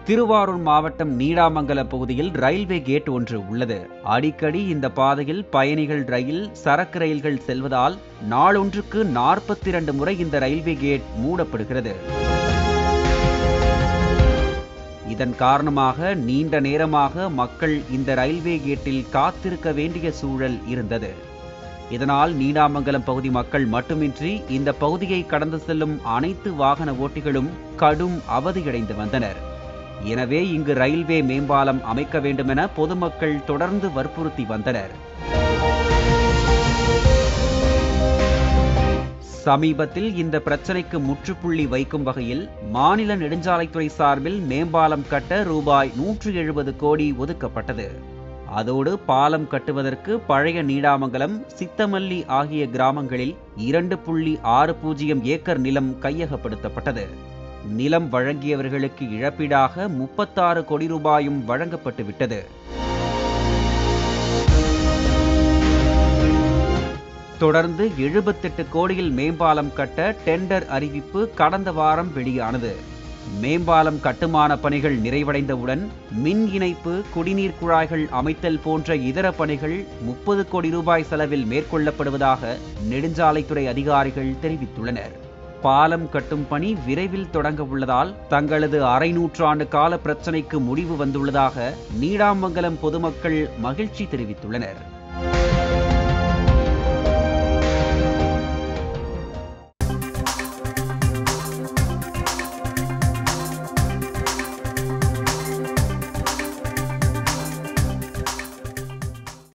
திருவாரூர் மாவட்டம் நீடாமங்கலம் பகுதியில் railway gate ஒன்று உள்ளது அடிக்கடி இந்த பாதையில் பயணிகள் ரயில் சரக்கு ரயில்கள் செல்வதால் நாளொன்றுக்கு நாற்பத்தி இரண்டு முறை இந்த ரயில்வே கேட் மூடப்படுகிறது இதன் காரணமாக நீண்ட நேரமாக மக்கள் இந்த ரயில்வே கேட்டில் காத்திருக்க வேண்டிய சூழல் இருந்தது இதனால் நீடாமங்கலம் பகுதி மக்கள் மட்டுமின்றி இந்த பகுதியை கடந்து செல்லும் அனைத்து வாகன ஓட்டிகளும் கடும் அவதியடைந்து வந்தனர் எனவே இங்கு ரயில்வே மேம்பாலம் அமைக்க வேண்டுமென பொதுமக்கள் தொடர்ந்து வற்புறுத்தி வந்தனர் சமீபத்தில் இந்த பிரச்சனைக்கு முற்றுப்புள்ளி வைக்கும் வகையில் மாநில நெடுஞ்சாலைத்துறை சார்பில் மேம்பாலம் கட்ட ரூபாய் நூற்று எழுபது கோடி ஒதுக்கப்பட்டது அதோடு பாலம் கட்டுவதற்கு பழைய நீடாமங்கலம் சித்தமல்லி ஆகிய கிராமங்களில் இரண்டு புள்ளி ஆறு பூஜ்ஜியம் ஏக்கர் நிலம் கையகப்படுத்தப்பட்டது நிலம் வழங்கியவர்களுக்கு இழப்பீடாக முப்பத்தாறு கோடி ரூபாயும் வழங்கப்பட்டு விட்டது தொடர்ந்து எழுபத்தெட்டு கோடியில் மேம்பாலம் கட்ட டெண்டர் அறிவிப்பு கடந்த வாரம் வெளியானது மேம்பாலம் கட்டுமான பணிகள் நிறைவடைந்தவுடன் மின் இணைப்பு குடிநீர் குழாய்கள் அமைத்தல் போன்ற இதர பணிகள் முப்பது கோடி ரூபாய் செலவில் மேற்கொள்ளப்படுவதாக நெடுஞ்சாலைத்துறை அதிகாரிகள் தெரிவித்துள்ளனர் பாலம் கட்டும் பணி விரைவில் தொடங்க உள்ளதால் தங்களது அரை நூற்றாண்டு கால பிரச்சனைக்கு முடிவு வந்துள்ளதாக நீடாமங்கலம் பொதுமக்கள் மகிழ்ச்சி தெரிவித்துள்ளனர்